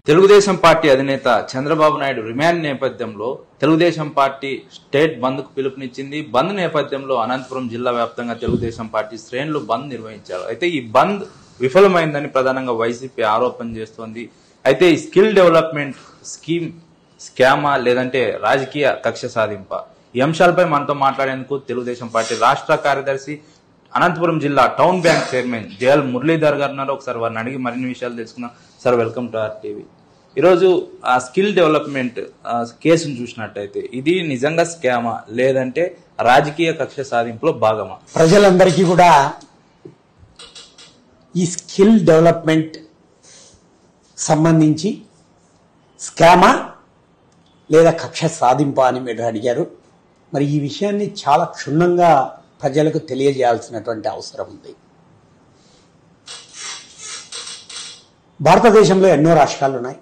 Telugu Desam party అధినేత Chandrababu Naidu remand నేపథ్యంలో Telugu Desam party state బంద్ కు పిలుపునిచ్చింది బంద్ నేపథ్యంలో అనంతపురం జిల్లా వ్యాప్తంగా తెలుగుదేశం పార్టీ శ్రేణులు బంద్ నిర్వహించారు అయితే ఈ బంద్ విఫలమైందని ప్రధానంగా వైసీపీ ఆరోపణ చేస్తోంది అయితే ఈ స్కిల్ డెవలప్మెంట్ స్కీమ్ స్కామా లేదంటే రాజకీయ కక్ష సాధింప ఈ అంశాలపై మనతో మాట్లాడేందుకు తెలుగుదేశం పార్టీ రాష్ట్ర కార్యదర్శి అనంతపురం జిల్లా town bank chairman JL Muralidhar గారు ఉన్నారు ఒకసారి వారిని అడిగి మరిన్ని విషయాలు తెలుసుకుందాం sir welcome to R TV ఈరోజు ఆ స్కిల్ డెవలప్మెంట్ ఆ, కేసును చూసినట్టయితే ఇది నిజంగా స్కామా లేదంటే రాజకీయ కక్ష సాధింపులో భాగమా ప్రజలందరికీ కూడా ఈ స్కిల్ డెవలప్మెంట్ సంబంధించి స్కామా లేదా కక్ష సాధింప అని మీరు అడిగారు మరి ఈ విషయాన్ని చాలా క్షుణ్ణంగా ప్రజలకు తెలియజేయాల్సినటువంటి అవసరం ఉంది భారతదేశంలో ఎన్నో రాష్ట్రాలు ఉన్నాయి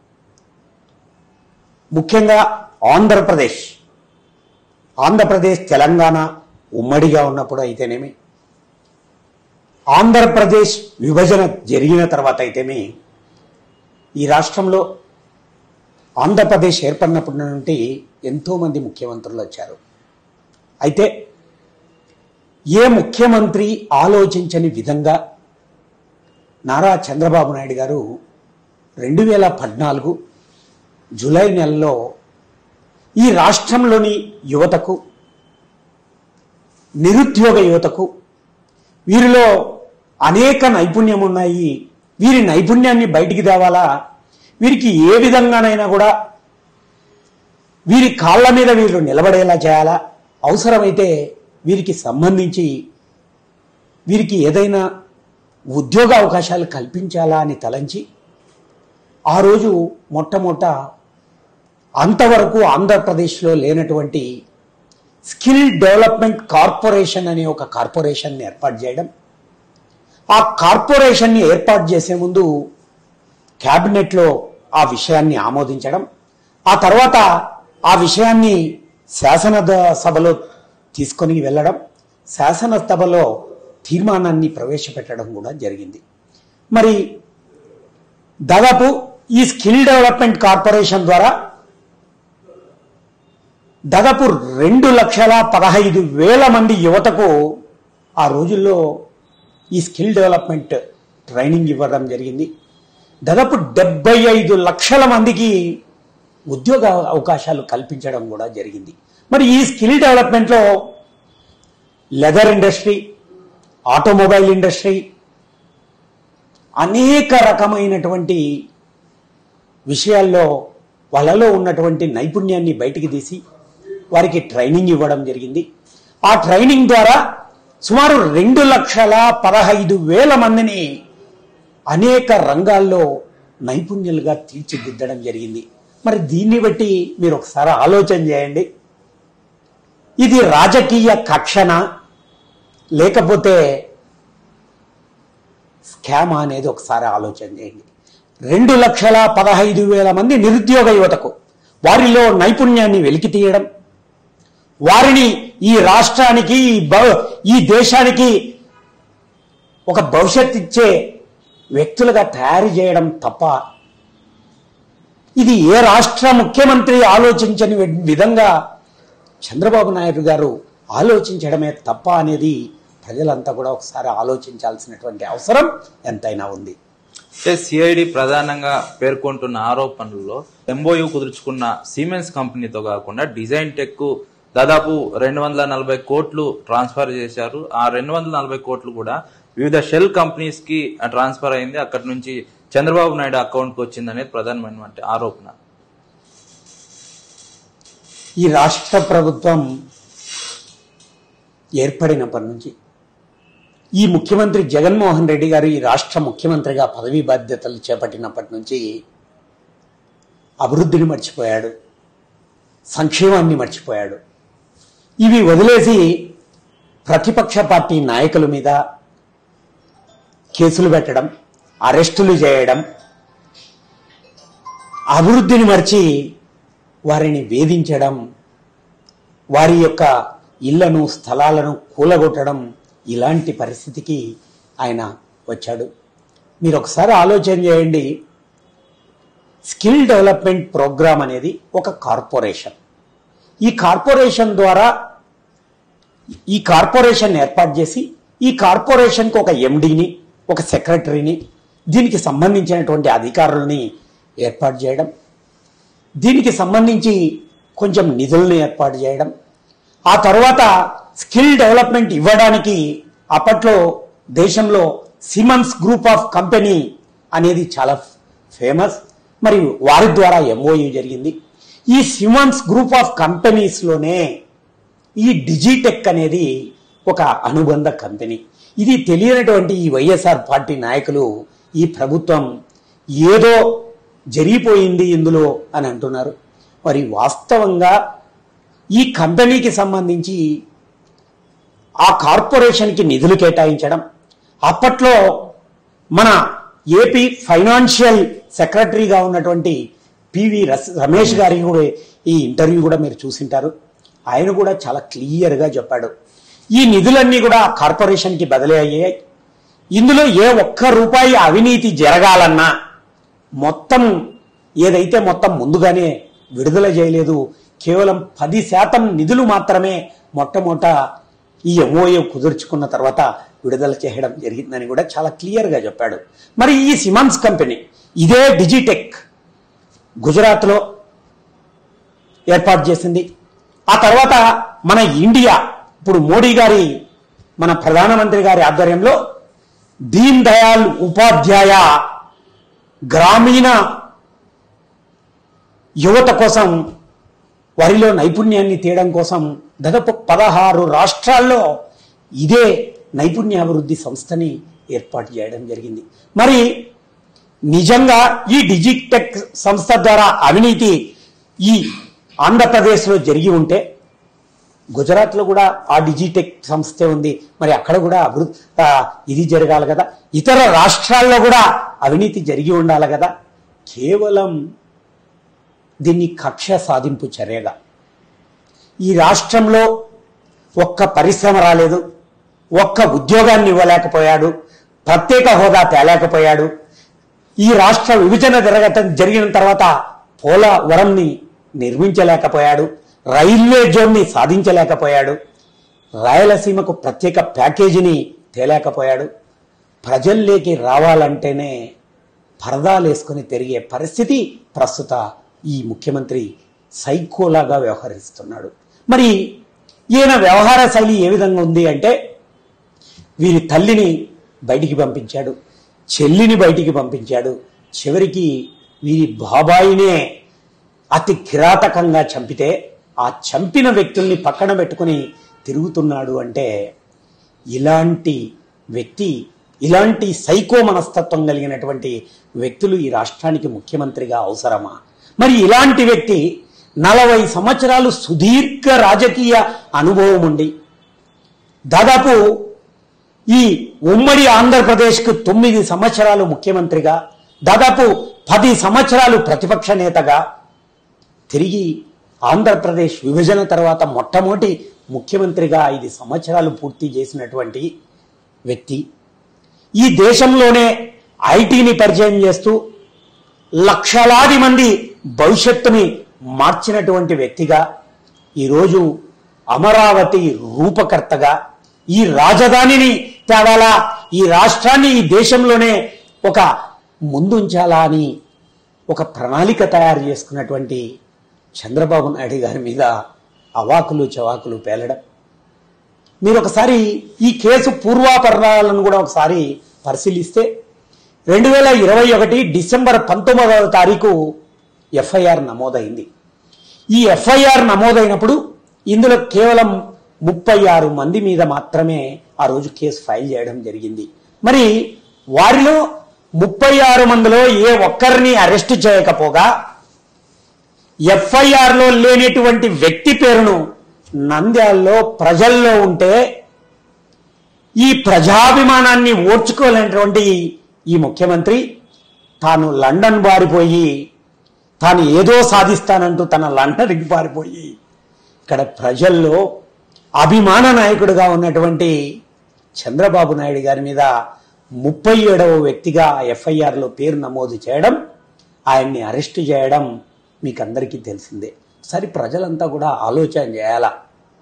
ముఖ్యంగా ఆంధ్రప్రదేశ్ ఆంధ్రప్రదేశ్ తెలంగాణ ఉమ్మడిగా ఉన్నప్పుడు అయితేనేమి ఆంధ్రప్రదేశ్ విభజన జరిగిన తర్వాత అయితేమి ఈ రాష్ట్రంలో ఆంధ్రప్రదేశ్ ఏర్పడినప్పటి నుండి ఎంతోమంది ముఖ్యమంత్రులు వచ్చారు అయితే ఏ ముఖ్యమంత్రి ఆలోచించని విధంగా నారా చంద్రబాబు నాయుడు గారు రెండు వేల పద్నాలుగు జూలై నెలలో ఈ రాష్ట్రంలోని యువతకు నిరుద్యోగ యువతకు వీరిలో అనేక నైపుణ్యం ఉన్నాయి వీరి నైపుణ్యాన్ని బయటికి తేవాలా వీరికి ఏ విధంగానైనా కూడా వీరి కాళ్ళ మీద వీళ్ళు నిలబడేలా చేయాలా అవసరమైతే వీరికి సంబంధించి వీరికి ఏదైనా ఉద్యోగ అవకాశాలు కల్పించాలా అని తలంచి ఆ రోజు మొట్టమొదట అంతవరకు ఆంధ్రప్రదేశ్లో లేనటువంటి స్కిల్ డెవలప్మెంట్ కార్పొరేషన్ అనే ఒక కార్పొరేషన్ని ఏర్పాటు చేయడం ఆ కార్పొరేషన్ని ఏర్పాటు చేసే ముందు క్యాబినెట్లో ఆ విషయాన్ని ఆమోదించడం ఆ తర్వాత ఆ విషయాన్ని శాసన సభలో తీసుకొని వెళ్ళడం శాసనసభలో తీర్మానాన్ని ప్రవేశపెట్టడం కూడా జరిగింది మరి దాదాపు ఈ స్కిల్ డెవలప్మెంట్ కార్పొరేషన్ ద్వారా దాదాపు రెండు లక్షల పదహైదు వేల మంది యువతకు ఆ రోజుల్లో ఈ స్కిల్ డెవలప్మెంట్ ట్రైనింగ్ ఇవ్వడం జరిగింది దాదాపు డెబ్బై ఐదు లక్షల మందికి ఉద్యోగ అవకాశాలు కల్పించడం కూడా జరిగింది మరి ఈ స్కిల్ డెవలప్మెంట్లో లెదర్ ఇండస్ట్రీ ఆటోమొబైల్ ఇండస్ట్రీ అనేక రకమైనటువంటి విషయాల్లో వాళ్ళలో ఉన్నటువంటి నైపుణ్యాన్ని బయటికి తీసి వారికి ట్రైనింగ్ ఇవ్వడం జరిగింది ఆ ట్రైనింగ్ ద్వారా సుమారు రెండు లక్షల పదహైదు వేల మందిని అనేక రంగాల్లో నైపుణ్యులుగా తీర్చిదిద్దడం జరిగింది మరి దీన్ని బట్టి మీరు ఒకసారి ఆలోచన చేయండి ఇది రాజకీయ కక్షణ లేకపోతే స్కామ్ అనేది ఒకసారి ఆలోచన చేయండి రెండు లక్షల పదహైదు వేల మంది నిరుద్యోగ యువతకు వారిలో నైపుణ్యాన్ని వెలికి తీయడం వారిని ఈ రాష్ట్రానికి ఈ భవ- ఈ దేశానికి ఒక భవిష్యత్ ఇచ్చే వ్యక్తులుగా తయారు చేయడం తప్ప ఇది ఏ రాష్ట్ర ముఖ్యమంత్రి ఆలోచించని వి- విధంగా చంద్రబాబు నాయుడు గారు ఆలోచించడమే తప్ప అనేది ప్రజలంతా కూడా ఒకసారి ఆలోచించాల్సినటువంటి అవసరం ఎంతైనా ఉంది అంటే సిఐడి ప్రధానంగా పేర్కొంటున్న ఆరోపణల్లో ఎంబోయు కుదుర్చుకున్న సిమెన్స్ కంపెనీతో కాకుండా డిజైన్ టెక్ దాదాపు రెండు వందల నలభై కోట్లు ట్రాన్స్ఫర్ చేశారు ఆ రెండు వందల నలభై కోట్లు కూడా వివిధ షెల్ కంపెనీస్ కి ట్రాన్స్ఫర్ అయింది అక్కడి నుంచి చంద్రబాబు నాయుడు అకౌంట్ కి వచ్చింది అనేది ప్రధానమైనటువంటి ఆరోపణ ఈ రాష్ట్ర ప్రభుత్వం ఏర్పడినప్పటి నుంచి ఈ ముఖ్యమంత్రి జగన్మోహన్ రెడ్డి గారు ఈ రాష్ట్ర ముఖ్యమంత్రిగా పదవీ బాధ్యతలు చేపట్టినప్పటి నుంచి అభివృద్ధిని మర్చిపోయాడు సంక్షేమాన్ని మర్చిపోయాడు ఇవి వదిలేసి ప్రతిపక్ష పార్టీ నాయకుల మీద కేసులు పెట్టడం అరెస్టులు చేయడం అభివృద్ధిని మర్చి వారిని వేధించడం వారి యొక్క ఇళ్లను స్థలాలను కూలగొట్టడం ఇలాంటి పరిస్థితికి ఆయన వచ్చాడు మీరు ఒకసారి ఆలోచన చేయండి స్కిల్ డెవలప్మెంట్ ప్రోగ్రామ్ అనేది ఒక కార్పొరేషన్ ఈ కార్పొరేషన్ ద్వారా ఈ కార్పొరేషన్ ఏర్పాటు చేసి ఈ కార్పొరేషన్కి ఒక ఎండిని ఒక సెక్రటరీని దీనికి సంబంధించినటువంటి అధికారుల్ని ఏర్పాటు చేయడం దీనికి సంబంధించి కొంచెం నిధులను ఏర్పాటు చేయడం ఆ తర్వాత స్కిల్ డెవలప్మెంట్ ఇవ్వడానికి అప్పట్లో దేశంలో సిమన్స్ గ్రూప్ ఆఫ్ కంపెనీ అనేది చాలా ఫేమస్ మరియు వారి ద్వారా ఎంఓయూ జరిగింది ఈ సిమన్స్ గ్రూప్ ఆఫ్ కంపెనీస్లోనే ఈ డిజిటెక్ అనేది ఒక అనుబంధ కంపెనీ ఇది తెలియనటువంటి ఈ వైఎస్ఆర్ పార్టీ నాయకులు ఈ ప్రభుత్వం ఏదో జరిగిపోయింది ఇందులో అని అంటున్నారు మరి వాస్తవంగా ఈ కంపెనీకి సంబంధించి ఆ కార్పొరేషన్కి నిధులు కేటాయించడం అప్పట్లో మన ఏపీ ఫైనాన్షియల్ సెక్రటరీగా ఉన్నటువంటి పివి రస్- రమేష్ గారికి కూడా ఈ ఇంటర్వ్యూ కూడా మీరు చూసింటారు ఆయన కూడా చాలా క్లియర్గా చెప్పాడు ఈ నిధులన్నీ కూడా ఆ కార్పొరేషన్కి బదిలీ అయ్యాయి ఇందులో ఏ ఒక్క రూపాయి అవినీతి జరగాలన్నా మొత్తం ఏదైతే మొత్తం ముందుగానే విడుదల చేయలేదు కేవలం పది శాతం నిధులు మాత్రమే మొట్టమొదట ఈ ఎంఓఏ కుదుర్చుకున్న తర్వాత విడుదల చేయడం జరిగిందని కూడా చాలా క్లియర్గా చెప్పాడు మరి ఈ సిమన్స్ కంపెనీ ఇదే డిజిటెక్ గుజరాత్లో ఏర్పాటు చేసింది ఆ తర్వాత మన ఇండియా ఇప్పుడు మోడీ గారి మన ప్రధానమంత్రి గారి ఆధ్వర్యంలో దీన్ దయాళ్ ఉపాధ్యాయ గ్రామీణ యువత కోసం వారిలో నైపుణ్యాన్ని తీయడం కోసం దాదాపు పదహారు రాష్ట్రాల్లో ఇదే నైపుణ్యాభివృద్ధి సంస్థని ఏర్పాటు చేయడం జరిగింది మరి నిజంగా ఈ డిజిటెక్ సంస్థ ద్వారా అవినీతి ఈ ఆంధ్రప్రదేశ్లో జరిగి ఉంటే గుజరాత్లో కూడా ఆ డిజిటెక్ సంస్థే ఉంది మరి అక్కడ కూడా అభివృద్ధి ఆ, ఇది జరగాలి కదా ఇతర రాష్ట్రాల్లో కూడా అవినీతి జరిగి ఉండాలి కదా కేవలం దీన్ని కక్ష సాధింపు చర్యగా ఈ రాష్ట్రంలో ఒక్క పరిశ్రమ రాలేదు ఒక్క ఉద్యోగాన్ని ఇవ్వలేకపోయాడు ప్రత్యేక హోదా తేలేకపోయాడు ఈ రాష్ట్ర విభజన జరగటం జరిగిన తర్వాత పోలవరంని నిర్మించలేకపోయాడు రైల్వే జోన్ని సాధించలేకపోయాడు రాయలసీమకు ప్రత్యేక ప్యాకేజీని తేలేకపోయాడు ప్రజల్లోకి రావాలంటేనే పరదాలు వేసుకుని తిరిగే పరిస్థితి ప్రస్తుత ఈ ముఖ్యమంత్రి సైకోలాగా వ్యవహరిస్తున్నాడు మరి ఈయన వ్యవహార శైలి ఏ విధంగా ఉంది అంటే వీరి తల్లిని బయటికి పంపించాడు చెల్లిని బయటికి పంపించాడు చివరికి వీరి బాబాయినే అతి కిరాతకంగా చంపితే ఆ చంపిన వ్యక్తుల్ని పక్కన పెట్టుకుని తిరుగుతున్నాడు అంటే ఇలాంటి వ్యక్తి ఇలాంటి సైకో మనస్తత్వం కలిగినటువంటి వ్యక్తులు ఈ రాష్ట్రానికి ముఖ్యమంత్రిగా అవసరమా మరి ఇలాంటి వ్యక్తి నలభై సంవత్సరాలు సుదీర్ఘ రాజకీయ అనుభవం ఉండి దాదాపు ఈ ఉమ్మడి ఆంధ్రప్రదేశ్కు తొమ్మిది సంవత్సరాలు ముఖ్యమంత్రిగా దాదాపు పది సంవత్సరాలు ప్రతిపక్ష నేతగా తిరిగి ఆంధ్రప్రదేశ్ విభజన తర్వాత మొట్టమొదటి ముఖ్యమంత్రిగా ఐదు సంవత్సరాలు పూర్తి చేసినటువంటి వ్యక్తి ఈ దేశంలోనే ఐటీని పరిచయం చేస్తూ లక్షలాది మంది భవిష్యత్తుని మార్చినటువంటి వ్యక్తిగా ఈరోజు అమరావతి రూపకర్తగా ఈ రాజధానిని తేవాలా ఈ రాష్ట్రాన్ని ఈ దేశంలోనే ఒక ముందుంచాలా అని ఒక ప్రణాళిక తయారు చేసుకున్నటువంటి చంద్రబాబు నాయుడు గారి మీద అవాకులు చవాకులు పేలడం మీరు ఒకసారి ఈ కేసు పూర్వాపరాలను కూడా ఒకసారి పరిశీలిస్తే రెండు వేల ఇరవై ఒకటి డిసెంబర్ పంతొమ్మిదవ తారీఖు ఎఫ్ఐఆర్ నమోదైంది ఈ ఎఫ్ఐఆర్ నమోదైనప్పుడు ఇందులో కేవలం ముప్పై ఆరు మంది మీద మాత్రమే ఆ రోజు కేసు ఫైల్ చేయడం జరిగింది మరి వారిలో ముప్పై ఆరు మందిలో ఏ ఒక్కరిని అరెస్ట్ చేయకపోగా ఎఫ్ఐఆర్ లో లేనటువంటి వ్యక్తి పేరును నంద్యాలలో ప్రజల్లో ఉంటే ఈ ప్రజాభిమానాన్ని ఓర్చుకోలేనటువంటి ఈ ముఖ్యమంత్రి తాను లండన్ బారిపోయి తాను ఏదో సాధిస్తానంటూ తన లండన్కి పారిపోయి ఇక్కడ ప్రజల్లో అభిమాన నాయకుడిగా ఉన్నటువంటి చంద్రబాబు నాయుడు గారి మీద ముప్పై ఏడవ వ్యక్తిగా ఎఫ్ఐఆర్లో పేరు నమోదు చేయడం ఆయన్ని అరెస్ట్ చేయడం మీకు అందరికీ తెలిసిందే సరే ప్రజలంతా కూడా ఆలోచన చేయాలా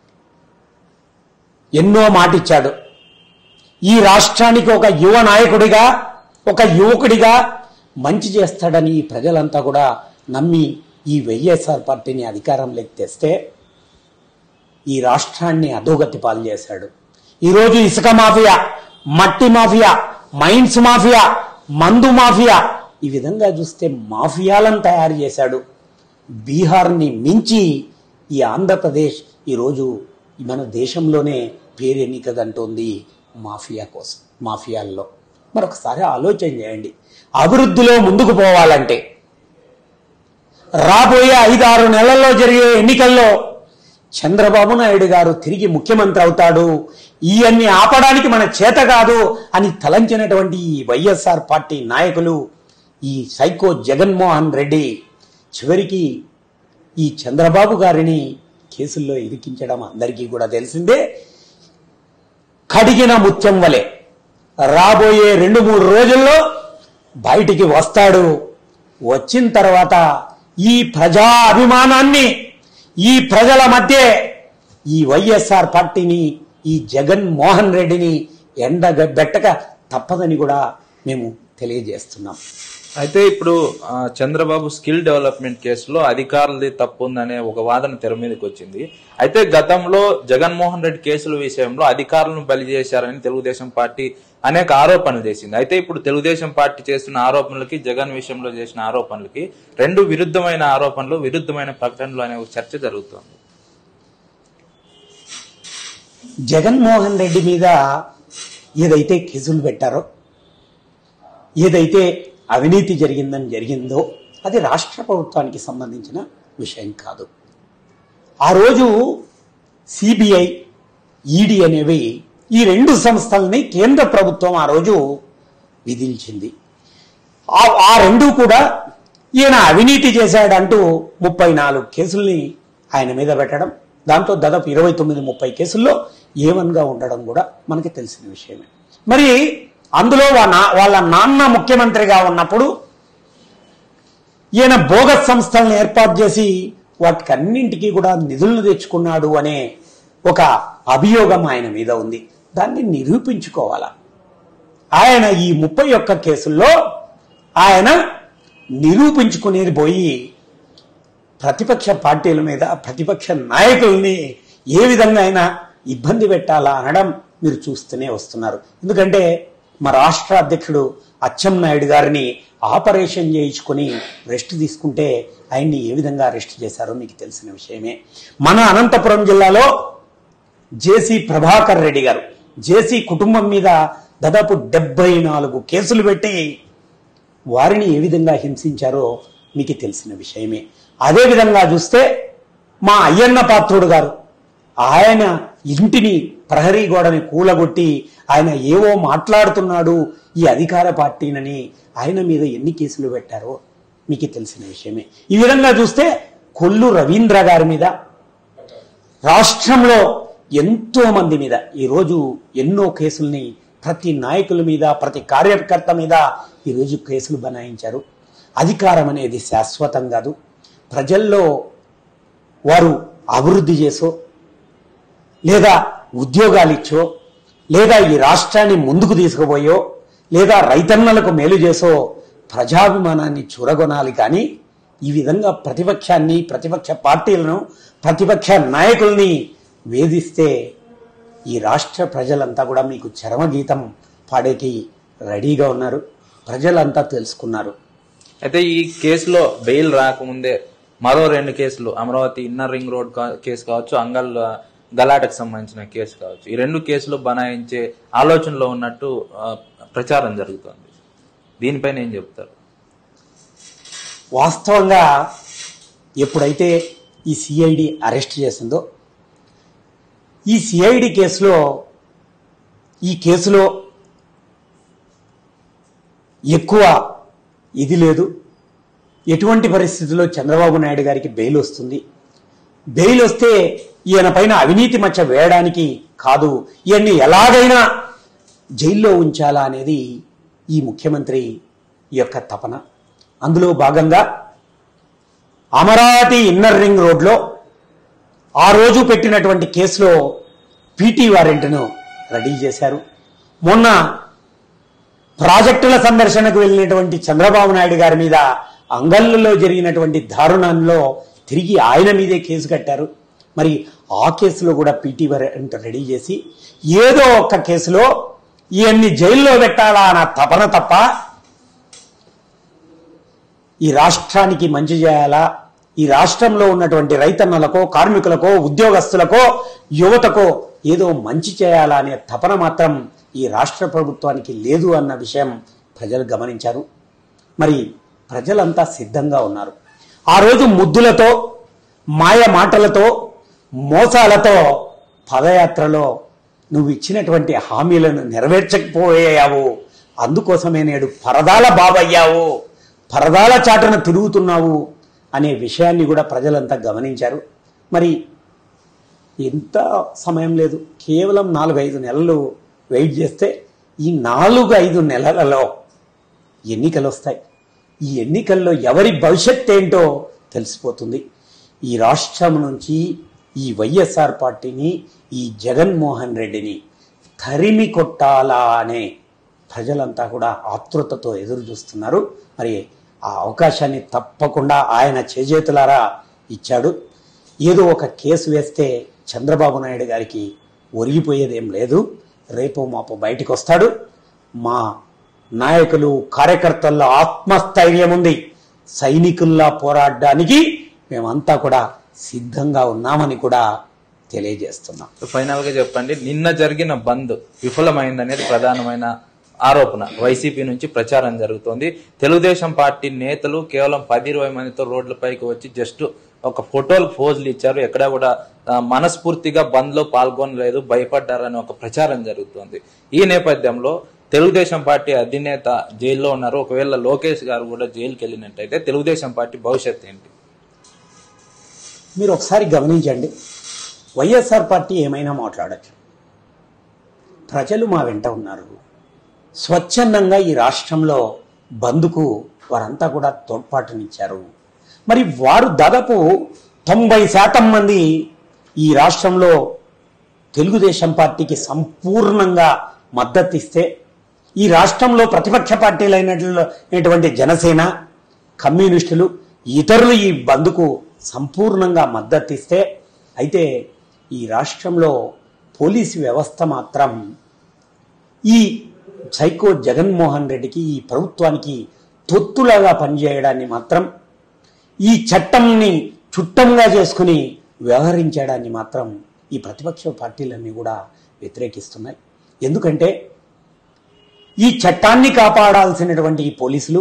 ఎన్నో మాటిచ్చాడు ఈ రాష్ట్రానికి ఒక యువ నాయకుడిగా ఒక యువకుడిగా మంచి చేస్తాడని ఈ ప్రజలంతా కూడా నమ్మి ఈ వైఎస్ఆర్ పార్టీని అధికారంలోకి తెస్తే ఈ రాష్ట్రాన్ని అధోగతి పాలు చేశాడు ఈరోజు ఇసుక మాఫియా మట్టి మాఫియా మైన్స్ మాఫియా మందు మాఫియా ఈ విధంగా చూస్తే మాఫియాలను తయారు చేశాడు బీహార్ని మించి ఈ ఆంధ్రప్రదేశ్ ఈరోజు మన దేశంలోనే పేరెన్నికదంటోంది మాఫియా కోసం మాఫియాల్లో మరొకసారి ఆలోచన చేయండి అభివృద్ధిలో ముందుకు పోవాలంటే రాబోయే ఐదారు నెలల్లో జరిగే ఎన్నికల్లో చంద్రబాబు నాయుడు గారు తిరిగి ముఖ్యమంత్రి అవుతాడు ఇవన్నీ ఆపడానికి మన చేత కాదు అని తలంచినటువంటి ఈ వైఎస్ఆర్ పార్టీ నాయకులు ఈ సైకో జగన్మోహన్ రెడ్డి చివరికి ఈ చంద్రబాబు గారిని కేసుల్లో ఇరికించడం అందరికీ కూడా తెలిసిందే కడిగిన ముత్యం వలె రాబోయే రెండు మూడు రోజుల్లో బయటికి వస్తాడు వచ్చిన తర్వాత ఈ ప్రజా అభిమానాన్ని ఈ ప్రజల మధ్య ఈ వైఎస్ఆర్ పార్టీని ఈ జగన్ మోహన్ రెడ్డిని ఎండగబెట్టక తప్పదని కూడా మేము తెలియజేస్తున్నాం అయితే ఇప్పుడు ఆ, చంద్రబాబు స్కిల్ డెవలప్మెంట్ కేసులో అధికారులది తప్పు ఉందనే ఒక వాదన తెర మీదకి వచ్చింది అయితే గతంలో జగన్మోహన్ రెడ్డి కేసుల విషయంలో అధికారులను బలి చేశారని తెలుగుదేశం పార్టీ అనేక ఆరోపణలు చేసింది అయితే ఇప్పుడు తెలుగుదేశం పార్టీ చేస్తున్న ఆరోపణలకి జగన్ విషయంలో చేసిన ఆరోపణలకి రెండు విరుద్ధమైన ఆరోపణలు విరుద్ధమైన ప్రకటనలు అనే ఒక చర్చ జరుగుతోంది జగన్మోహన్ రెడ్డి మీద ఏదైతే కేసులు పెట్టారో ఏదైతే అవినీతి జరిగిందని జరిగిందో అది రాష్ట్ర ప్రభుత్వానికి సంబంధించిన విషయం కాదు ఆ రోజు సిబిఐ ఈడీ అనేవి ఈ రెండు సంస్థల్ని కేంద్ర ప్రభుత్వం ఆ రోజు విధించింది ఆ ఆ రెండు కూడా ఈయన అవినీతి చేశాడంటూ ముప్పై నాలుగు కేసుల్ని ఆయన మీద పెట్టడం దాంతో దాదాపు ఇరవై తొమ్మిది ముప్పై కేసుల్లో ఏవన్గా ఉండడం కూడా మనకి తెలిసిన విషయమే మరి అందులో వా- నా- వాళ్ళ నాన్న ముఖ్యమంత్రిగా ఉన్నప్పుడు ఈయన బోగస్ సంస్థలను ఏర్పాటు చేసి వాటికన్నింటికీ కూడా నిధులను తెచ్చుకున్నాడు అనే ఒక అభియోగం ఆయన మీద ఉంది దాన్ని నిరూపించుకోవాలా ఆయన ఈ ముప్పై ఒక్క కేసుల్లో ఆయన నిరూపించుకునేది పోయి ప్రతిపక్ష పార్టీల మీద ప్రతిపక్ష నాయకుల్ని ఏ విధంగా అయినా ఇబ్బంది పెట్టాలా అనడం మీరు చూస్తూనే వస్తున్నారు ఎందుకంటే మా రాష్ట్ర అధ్యక్షుడు అచ్చెన్నాయుడు గారిని ఆపరేషన్ చేయించుకొని రెస్ట్ తీసుకుంటే ఆయన్ని ఏ విధంగా అరెస్ట్ చేశారో మీకు తెలిసిన విషయమే మన అనంతపురం జిల్లాలో జేసీ ప్రభాకర్ రెడ్డి గారు జేసీ కుటుంబం మీద దాదాపు డెబ్బై నాలుగు కేసులు పెట్టి వారిని ఏ విధంగా హింసించారో మీకు తెలిసిన విషయమే అదే విధంగా చూస్తే మా అయ్యన్న పాత్రుడు గారు ఆయన ఇంటిని ప్రహరీ గోడని కూలగొట్టి ఆయన ఏవో మాట్లాడుతున్నాడు ఈ అధికార పార్టీనని ఆయన మీద ఎన్ని కేసులు పెట్టారో మీకు తెలిసిన విషయమే ఈ విధంగా చూస్తే కొల్లు రవీంద్ర గారి మీద రాష్ట్రంలో ఎంతో మంది మీద ఈరోజు ఎన్నో కేసుల్ని ప్రతి నాయకుల మీద ప్రతి కార్యకర్త మీద ఈరోజు కేసులు బనాయించారు అధికారం అనేది శాశ్వతం కాదు ప్రజల్లో వారు అభివృద్ధి చేసో లేదా ఉద్యోగాలు ఇచ్చో లేదా ఈ రాష్ట్రాన్ని ముందుకు తీసుకుపోయో లేదా రైతన్నలకు మేలు చేసో ప్రజాభిమానాన్ని చూరగొనాలి కానీ ఈ విధంగా ప్రతిపక్షాన్ని ప్రతిపక్ష పార్టీలను ప్రతిపక్ష నాయకుల్ని వేధిస్తే ఈ రాష్ట్ర ప్రజలంతా కూడా మీకు చరమగీతం పాడేకి రెడీగా ఉన్నారు ప్రజలంతా తెలుసుకున్నారు అయితే ఈ కేసులో బెయిల్ రాకముందే మరో రెండు కేసులు అమరావతి ఇన్నర్ రింగ్ రోడ్ కా- కేసు కావచ్చు అంగల్ ఆ, గలాటకు సంబంధించిన కేసు కావచ్చు ఈ రెండు కేసులు బనాయించే ఆలోచనలో ఉన్నట్టు ఆ, ప్రచారం జరుగుతోంది దీనిపైన ఏం చెప్తారు వాస్తవంగా ఎప్పుడైతే ఈ సిఐడి అరెస్ట్ చేసిందో ఈ సిఐడి కేసులో ఈ కేసులో ఎక్కువ ఇది లేదు ఎటువంటి పరిస్థితుల్లో చంద్రబాబు నాయుడు గారికి బెయిల్ వస్తుంది బెయిల్ వస్తే ఈయన పైన అవినీతి మచ్చ వేయడానికి కాదు ఈయన్ని ఎలాగైనా జైల్లో ఉంచాలా అనేది ఈ ముఖ్యమంత్రి యొక్క తపన అందులో భాగంగా అమరావతి ఇన్నర్ రింగ్ రోడ్లో ఆ రోజు పెట్టినటువంటి కేసులో పీటీ వారెంట్ను రెడీ చేశారు మొన్న ప్రాజెక్టుల సందర్శనకు వెళ్ళినటువంటి చంద్రబాబు నాయుడు గారి మీద అంగళ్ళలో జరిగినటువంటి దారుణంలో తిరిగి ఆయన మీదే కేసు కట్టారు మరి ఆ కేసులో కూడా పీటీ వారెంట్ రెడీ చేసి ఏదో ఒక్క కేసులో ఇవన్నీ జైల్లో పెట్టాలా అన్న తపన తప్ప ఈ రాష్ట్రానికి మంచి చేయాలా ఈ రాష్ట్రంలో ఉన్నటువంటి రైతన్నలకో కార్మికులకో ఉద్యోగస్తులకో యువతకో ఏదో మంచి చేయాలా అనే తపన మాత్రం ఈ రాష్ట్ర ప్రభుత్వానికి లేదు అన్న విషయం ప్రజలు గమనించారు మరి ప్రజలంతా సిద్ధంగా ఉన్నారు ఆ రోజు ముద్దులతో మాయ మాటలతో మోసాలతో పదయాత్రలో నువ్వు ఇచ్చినటువంటి హామీలను నెరవేర్చకపోయావు అందుకోసమే నేడు పరదాల బాబయ్యావు పరదాల చాటున తిరుగుతున్నావు అనే విషయాన్ని కూడా ప్రజలంతా గమనించారు మరి ఎంత సమయం లేదు కేవలం నాలుగు ఐదు నెలలు వెయిట్ చేస్తే ఈ నాలుగు ఐదు నెలలలో ఎన్నికలు వస్తాయి ఈ ఎన్నికల్లో ఎవరి భవిష్యత్ ఏంటో తెలిసిపోతుంది ఈ రాష్ట్రం నుంచి ఈ వైఎస్ఆర్ పార్టీని ఈ జగన్మోహన్ రెడ్డిని తరిమి కొట్టాలా అనే ప్రజలంతా కూడా ఆతృతతో ఎదురు చూస్తున్నారు మరి ఆ అవకాశాన్ని తప్పకుండా ఆయన చేజేతులారా ఇచ్చాడు ఏదో ఒక కేసు వేస్తే చంద్రబాబు నాయుడు గారికి ఒరిగిపోయేదేం లేదు రేపు మాపు బయటికి వస్తాడు మా నాయకులు కార్యకర్తల్లో ఆత్మస్థైర్యం ఉంది సైనికుల్లా పోరాడడానికి మేమంతా కూడా సిద్ధంగా ఉన్నామని కూడా తెలియజేస్తున్నాం ఫైనల్ గా చెప్పండి నిన్న జరిగిన బంద్ విఫలమైందనేది ప్రధానమైన ఆరోపణ వైసీపీ నుంచి ప్రచారం జరుగుతోంది తెలుగుదేశం పార్టీ నేతలు కేవలం పది ఇరవై మందితో రోడ్లపైకి వచ్చి జస్ట్ ఒక ఫోటోలు పోజులు ఇచ్చారు ఎక్కడా కూడా ఆ, మనస్ఫూర్తిగా బంద్ లో పాల్గొనలేదు భయపడ్డారని ఒక ప్రచారం జరుగుతోంది ఈ నేపథ్యంలో తెలుగుదేశం పార్టీ అధినేత జైల్లో ఉన్నారు ఒకవేళ లోకేష్ గారు కూడా జైలుకి వెళ్ళినట్టయితే తెలుగుదేశం పార్టీ భవిష్యత్ ఏంటి మీరు ఒకసారి గమనించండి వైఎస్ఆర్ పార్టీ ఏమైనా మాట్లాడచ్చు ప్రజలు మా వెంట ఉన్నారు స్వచ్ఛందంగా ఈ రాష్ట్రంలో బంద్కు వారంతా కూడా తోడ్పాటునిచ్చారు మరి వారు దాదాపు తొంభై శాతం మంది ఈ రాష్ట్రంలో తెలుగుదేశం పార్టీకి సంపూర్ణంగా మద్దతు ఇస్తే ఈ రాష్ట్రంలో ప్రతిపక్ష పార్టీలైనటువంటి జనసేన కమ్యూనిస్టులు ఇతరులు ఈ బంద్కు సంపూర్ణంగా మద్దతు ఇస్తే అయితే ఈ రాష్ట్రంలో పోలీసు వ్యవస్థ మాత్రం ఈ సైకో జగన్మోహన్ రెడ్డికి ఈ ప్రభుత్వానికి తొత్తులాగా పనిచేయడాన్ని మాత్రం ఈ చట్టంని చుట్టంగా చేసుకుని వ్యవహరించడాన్ని మాత్రం ఈ ప్రతిపక్ష పార్టీలన్నీ కూడా వ్యతిరేకిస్తున్నాయి ఎందుకంటే ఈ చట్టాన్ని కాపాడాల్సినటువంటి ఈ పోలీసులు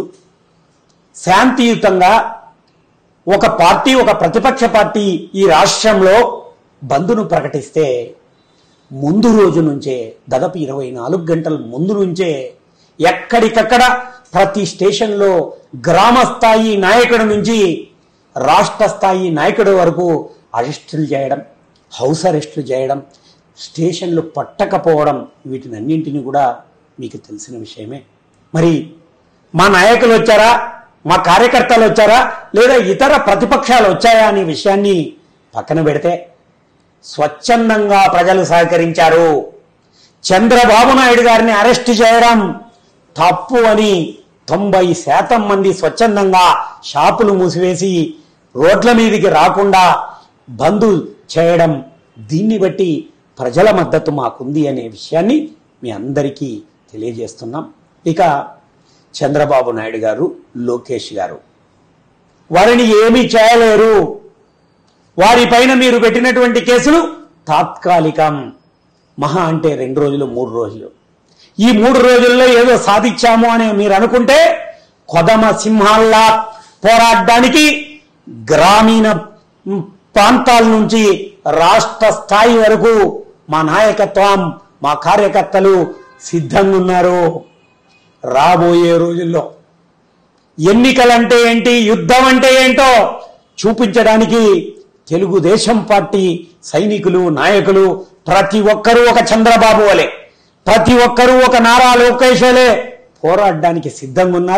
శాంతియుతంగా ఒక పార్టీ ఒక ప్రతిపక్ష పార్టీ ఈ రాష్ట్రంలో బంద్ను ప్రకటిస్తే ముందు రోజు నుంచే దాదాపు ఇరవై నాలుగు గంటల ముందు నుంచే ఎక్కడికక్కడ ప్రతి స్టేషన్లో గ్రామ స్థాయి నాయకుడి నుంచి రాష్ట్ర స్థాయి నాయకుడి వరకు అరెస్టులు చేయడం హౌస్ అరెస్టులు చేయడం స్టేషన్లు పట్టకపోవడం వీటినన్నింటినీ కూడా మీకు తెలిసిన విషయమే మరి మా నాయకులు వచ్చారా మా కార్యకర్తలు వచ్చారా లేదా ఇతర ప్రతిపక్షాలు వచ్చాయా అనే విషయాన్ని పక్కన పెడితే స్వచ్ఛందంగా ప్రజలు సహకరించారు చంద్రబాబు నాయుడు గారిని అరెస్ట్ చేయడం తప్పు అని తొంభై శాతం మంది స్వచ్ఛందంగా షాపులు మూసివేసి రోడ్ల మీదకి రాకుండా బంద్ చేయడం దీన్ని బట్టి ప్రజల మద్దతు మాకుంది అనే విషయాన్ని మీ అందరికీ తెలియజేస్తున్నాం ఇక చంద్రబాబు నాయుడు గారు లోకేష్ గారు వారిని ఏమీ చేయలేరు వారిపైన మీరు పెట్టినటువంటి కేసులు తాత్కాలికం మహా అంటే రెండు రోజులు మూడు రోజులు ఈ మూడు రోజుల్లో ఏదో సాధించాము అని మీరు అనుకుంటే కొదమ సింహాల్లా పోరాడడానికి గ్రామీణ మ్, ప్రాంతాల నుంచి రాష్ట్ర స్థాయి వరకు మా నాయకత్వం మా కార్యకర్తలు సిద్ధంగా ఉన్నారు రాబోయే రోజుల్లో ఎన్నికలంటే ఏంటి యుద్ధం అంటే ఏంటో చూపించడానికి తెలుగుదేశం పార్టీ సైనికులు నాయకులు ప్రతి ఒక్కరూ ఒక చంద్రబాబు వలె ప్రతి ఒక్కరూ ఒక నారా లోకేష్ వలె పోరాడడానికి సిద్ధంగా ఉన్నారు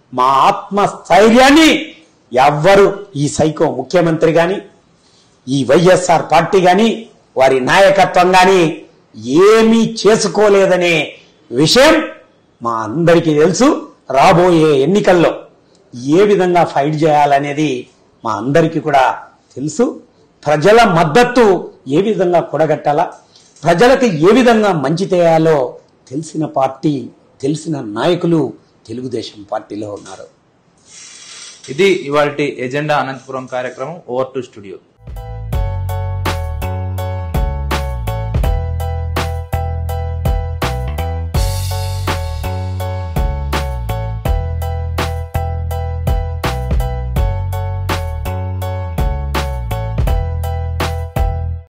మా ఆత్మస్థైర్యాన్ని ఎవ్వరు ఈ సైకో ముఖ్యమంత్రి గాని ఈ వైఎస్ఆర్ పార్టీ గాని వారి నాయకత్వం గాని ఏమీ చేసుకోలేదనే విషయం మా అందరికీ తెలుసు రాబోయే ఎన్నికల్లో ఏ విధంగా ఫైట్ చేయాలనేది మా అందరికీ కూడా తెలుసు ప్రజల మద్దతు ఏ విధంగా కూడగట్టాలా ప్రజలకు ఏ విధంగా మంచి చేయాలో తెలిసిన పార్టీ తెలిసిన నాయకులు తెలుగుదేశం పార్టీలో ఉన్నారు ఇది ఇవాళ ఎజెండా అనంతపురం కార్యక్రమం ఓవర్ టు స్టూడియో